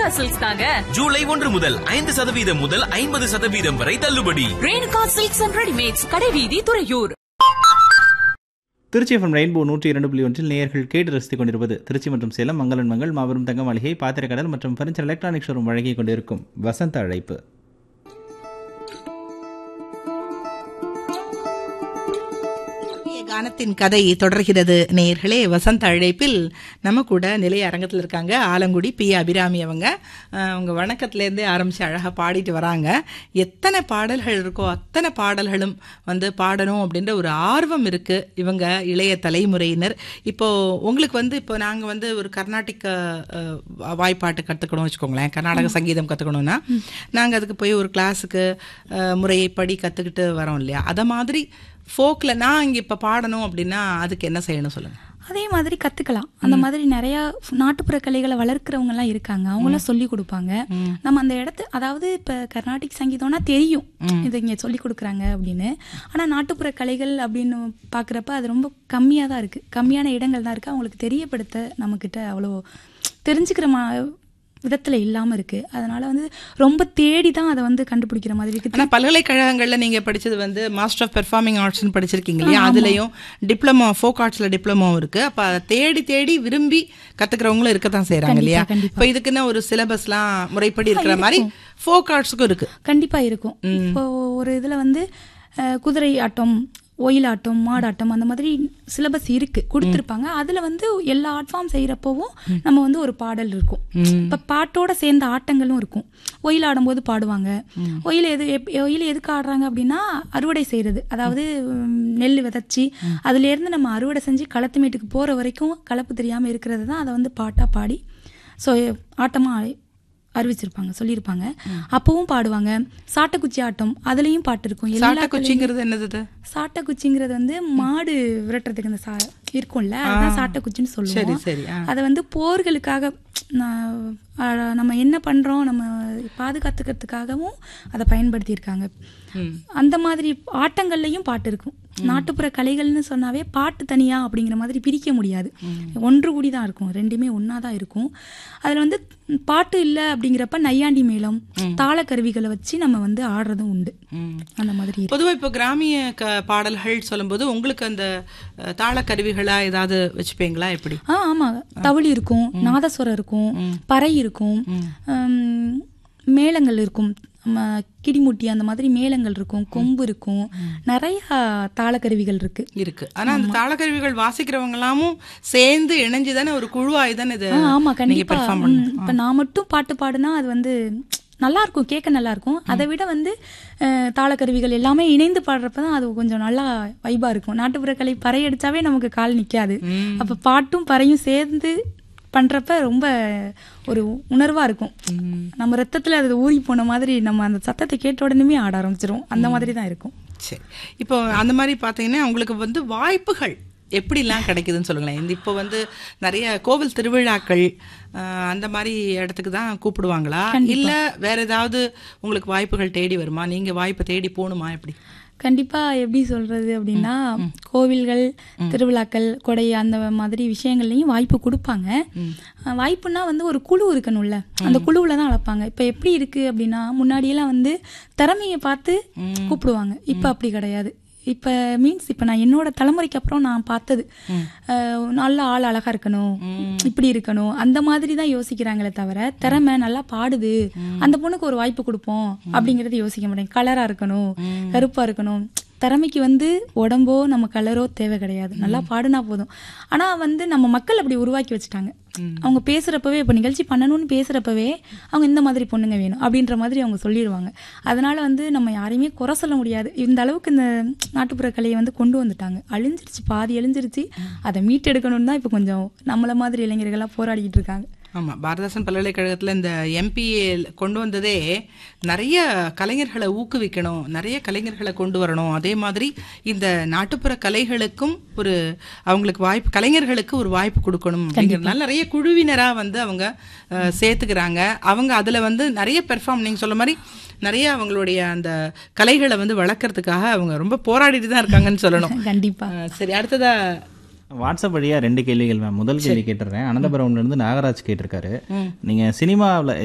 Renuka silks தாங்க ஜூலை ஒன்று முதல் ஐந்து சதவீதம் முதல் ஐம்பது சதவீதம் வரை தள்ளுபடி ரேணுகா சில்க்ஸ் அண்ட் ரெடிமேட்ஸ் கடைவீதி துறையூர் திருச்சி எஃப்எம் ரெயின்போ நூற்றி இரண்டு புள்ளி ஒன்றில் நேயர்கள் கேட்டு ரசித்துக் கொண்டிருப்பது திருச்சி மற்றும் சேலம் மங்களன் மங்கள் மாபெரும் தங்க மாளிகை பாத்திரக்கடல் மற்றும் ஃபர்னிச்சர் எலக்ட்ரானிக் ஷோரூம் வழங்கிக் கொண்டிருக்கும் வசந்த அழைப்பு இன்றைய கானத்தின் கதை தொடர்கிறது நேயர்களே வசந்த அழைப்பில் நம்ம கூட நிலைய அரங்கத்தில் இருக்காங்க ஆலங்குடி பி அபிராமி அவங்க அஹ், அவங்க வணக்கத்துலேருந்தே ஆரம்பித்து அழகாக பாடிட்டு வராங்க எத்தனை பாடல்கள் இருக்கோ அத்தனை பாடல்களும் வந்து பாடணும் அப்படின்ற ஒரு ஆர்வம் இருக்குது இவங்க இளைய தலைமுறையினர் இப்போ உங்களுக்கு வந்து இப்போ நாங்கள் வந்து ஒரு கர்நாடிக் அஹ், வாய்ப்பாட்டு கற்றுக்கணும் வச்சுக்கோங்களேன் கர்நாடக சங்கீதம் கற்றுக்கணும்னா நாங்கள் அதுக்கு போய் ஒரு கிளாஸுக்கு முறைப்படி கற்றுக்கிட்டு வரோம் இல்லையா அதை மாதிரி ஃபோக்கில் நான் இங்கே இப்போ பாடணும் அப்படின்னா அதுக்கு என்ன செய்யணும் சொல்லுங்கள் அதே மாதிரி கத்துக்கலாம் அந்த மாதிரி நிறைய நாட்டுப்புற கலைகளை வளர்க்குறவங்க எல்லாம் இருக்காங்க அவங்களாம் சொல்லி கொடுப்பாங்க நம்ம அந்த இடத்து அதாவது இப்ப கர்நாடிக் சங்கீதம்னா தெரியும் இது இங்க சொல்லி கொடுக்குறாங்க அப்படின்னு ஆனா நாட்டுப்புற கலைகள் அப்படின்னு பாக்குறப்ப அது ரொம்ப கம்மியா தான் இருக்கு கம்மியான இடங்கள் தான் இருக்கு அவங்களுக்கு தெரியப்படுத்த நம்ம கிட்ட அவ்வளோ தெரிஞ்சுக்கிற மா விதத்துல இல்லாம இருக்கு அதனால வந்து ரொம்ப தேடி தான் அதை வந்து கண்டுபிடிக்கிற மாதிரி இருக்கு ஆனால் பல்கலைக்கழகங்களில் நீங்கள் படிச்சது வந்து மாஸ்டர் ஆஃப் பெர்ஃபார்மிங் ஆர்ட்ஸ்னு படிச்சிருக்கீங்க இல்லையா அதுலேயும் டிப்ளமோ ஃபோக் ஆர்ட்ஸில் டிப்ளமோ இருக்குது அப்போ அதை தேடி தேடி விரும்பி கற்றுக்கிறவங்களும் இருக்க தான் செய்கிறாங்க இல்லையா இப்போ இதுக்குன்னு ஒரு சிலபஸ்லாம் முறைப்படி இருக்கிற மாதிரி ஃபோக் ஆர்ட்ஸுக்கும் இருக்குது கண்டிப்பா இருக்கும் இப்போ ஒரு இதுல வந்து அஹ், குதிரை ஆட்டம் ஒயிலாட்டம் மாடாட்டம் அந்த மாதிரி சிலபஸ் இருக்கு கொடுத்துருப்பாங்க அதுல வந்து எல்லா ஆர்ட் ஃபார்ம் செய்யறப்பவும் நம்ம வந்து ஒரு பாடல் இருக்கும் இப்ப பாட்டோட சேர்ந்த ஆட்டங்களும் இருக்கும் ஒயில் ஆடும்போது பாடுவாங்க ஒயில் எது எப்- ஒயில் எதுக்கு ஆடுறாங்க அப்படின்னா அறுவடை செய்யறது அதாவது உம், நெல் விதைச்சி அதுல இருந்து நம்ம அறுவடை செஞ்சு களத்து மேட்டுக்கு போற வரைக்கும் கலப்பு தெரியாம இருக்கிறது தான் அதை வந்து பாட்டா பாடி ஸோ ஆட்டமா அறிவிச்சிருப்பாங்க சொல்லியிருப்பாங்க அப்பவும் பாடுவாங்க சாட்டைக்குச்சி ஆட்டம் அதுலயும் பாட்டு இருக்கும் எல்லா சாட்டைக்குச்சிங்கிறது என்னது இது? சாட்டைக்குச்சிங்கிறது வந்து மாடு விரட்டுறதுக்கு அந்த சா இருக்கும்ல அதுதான் சாட்டைக்குச்சின்னு சரி சொல்லுவோம் சரி ஆ அதை வந்து போர்களுக்காக நான், அஹ், நம்ம என்ன பண்றோம் நம்ம பாதுகாத்துக்கிறதுக்காகவும் அதை பயன்படுத்தியிருக்காங்க அந்த மாதிரி ஆட்டங்கள்லயும் பாட்டு இருக்கும் நாட்டுப்புற கலைகள்னு சொன்னாவே பாட்டு தனியா அப்படிங்கிற மாதிரி பிரிக்க முடியாது ஒன்று கூடி தான் இருக்கும் ரெண்டுமே ஒண்ணா தான் இருக்கும் அதுல வந்து பாட்டு இல்லை அப்படிங்கிறப்ப நையாண்டி மேளம் தாள கருவிகளை வச்சு நம்ம வந்து ஆடுறதும் உண்டு அந்த மாதிரி இருக்கு. பொதுவா இப்போ கிராமிய க பாடல்கள் சொல்லும்போது உங்களுக்கு அந்த அஹ், தாள கருவிகளா ஏதாவது வச்சுப்பீங்களா எப்படி ஆ ஆமா தவிழி இருக்கும் நாதஸ்வரம் இருக்கும் பறை இருக்கும் ஹம், மேளங்கள் இருக்கும் நம்ம கிடிமுட்டி அந்த மாதிரி மேளங்கள் இருக்கும் கொம்பு இருக்கும் நிறைய தாளக்கருவிகள் இருக்கு இருக்கு ஆனா அந்த தாளக்கருவிகள் வாசிக்கிறவங்க எல்லாமும் சேர்ந்து இணைஞ்சு தானே ஒரு குழுவாய் தானே இது ஆ, ஆமா நீங்க கண்டிப்பா பெர்ஃபார்ம் ம், பண்ணணும் இப்ப நான் மட்டும் பாட்டு பாடுனா அது வந்து நல்லா இருக்கும் கேட்க நல்லா இருக்கும் அதை விட வந்து அஹ், தாளக்கருவிகள் எல்லாமே இணைந்து பாடுறப்ப தான் அது கொஞ்சம் நல்லா வைபா இருக்கும் நாட்டுப்புற கலை பறை அடிச்சாவே நமக்கு கால் நிக்காது அப்ப பாட்டும் பறையும் சேர்ந்து பண்றப்ப ரொம்ப ஒரு உணர்வா இருக்கும் நம்ம ரத்தத்துல அது ஊறி போன மாதிரி நம்ம அந்த சத்தத்தை கேட்ட உடனே ஆட ஆரம்பிச்சிரும் அந்த மாதிரி தான் இருக்கும் சரி இப்போ அந்த மாதிரி பார்த்தீங்கன்னா உங்களுக்கு வந்து வாய்ப்புகள் எப்படிலாம் கிடைக்குதுன்னு சொல்லுங்களேன் இந்த இப்போ வந்து நிறைய கோவில் திருவிழாக்கள் ஆஹ், அந்த மாதிரி இடத்துக்கு தான் கூப்பிடுவாங்களா இல்ல வேற ஏதாவது உங்களுக்கு வாய்ப்புகள் தேடி வருமா நீங்க வாய்ப்பை தேடி போகணுமா எப்படி கண்டிப்பா எப்படி சொல்றது அப்படின்னா கோவில்கள் திருவிழாக்கள் கொடை அந்த மாதிரி விஷயங்கள்லயும் வாய்ப்பு கொடுப்பாங்க அஹ் வாய்ப்புனா வந்து ஒரு குழு இருக்கணும்ல அந்த குழுவுல தான் அழைப்பாங்க இப்ப எப்படி இருக்கு அப்படின்னா முன்னாடியெல்லாம் வந்து திறமையை பார்த்து கூப்பிடுவாங்க இப்ப அப்படி கிடையாது இப்ப மீன்ஸ் இப்ப நான் என்னோட தலைமுறைக்கு அப்புறம் நான் பார்த்தது அஹ் நல்ல ஆள் அழகா இருக்கணும் இப்படி இருக்கணும் அந்த மாதிரி தான் யோசிக்கிறாங்களே தவிர திறமை நல்லா பாடுது அந்த பொண்ணுக்கு ஒரு வாய்ப்பு கொடுப்போம் அப்படிங்கறது யோசிக்க மாட்டேங்க கலரா இருக்கணும் கருப்பா இருக்கணும் திறமைக்கு வந்து உடம்போ நம்ம கலரோ தேவை கிடையாது நல்லா பாடுனா போதும் ஆனா வந்து நம்ம மக்கள் அப்படி உருவாக்கி வச்சுட்டாங்க அவங்க பேசுறப்பவே இப்ப நிகழ்ச்சி பண்ணணும்னு பேசுறப்பவே அவங்க இந்த மாதிரி பொண்ணுங்க வேணும் அப்படின்ற மாதிரி அவங்க சொல்லிடுவாங்க அதனால வந்து நம்ம யாரையுமே குறை சொல்ல முடியாது இந்த அளவுக்கு இந்த நாட்டுப்புற கலையை வந்து கொண்டு வந்துட்டாங்க அழிஞ்சிருச்சு பாதி அழிஞ்சிருச்சு அதை மீட்டெடுக்கணும்னு தான் இப்ப கொஞ்சம் நம்மள மாதிரி இளைஞர்கள்லாம் போராடிக்கிட்டு இருக்காங்க ஆமா பாரதாசன் பல்கலைக்கழகத்துல இந்த எம்பிஏ கொண்டு வந்ததே நிறைய கலைஞர்களை ஊக்குவிக்கணும் நிறைய கலைஞர்களை கொண்டு வரணும் அதே மாதிரி இந்த நாட்டுப்புற கலைகளுக்கும் ஒரு அவங்களுக்கு வாய்ப்பு கலைஞர்களுக்கு ஒரு வாய்ப்பு கொடுக்கணும் அப்படிங்கிறதுனால நிறைய குழுவினரா வந்து அவங்க அஹ், சேர்த்துக்கிறாங்க அவங்க அதுல வந்து நிறைய பெர்ஃபார்ம் நீங்க சொல்ல மாதிரி நிறைய அவங்களுடைய அந்த கலைகளை வந்து வளர்க்கறதுக்காக அவங்க ரொம்ப போராடிட்டு தான் இருக்காங்கன்னு சொல்லணும் கண்டிப்பா அஹ், சரி அடுத்ததா வாட்ஸ்அப் வழியாக ரெண்டு கேள்விகள் மேம் முதல் கேள்வி கேட்டுறேன் அனந்தபுரம்லேருந்து நாகராஜ் கேட்டிருக்காரு நீங்கள் சினிமாவில்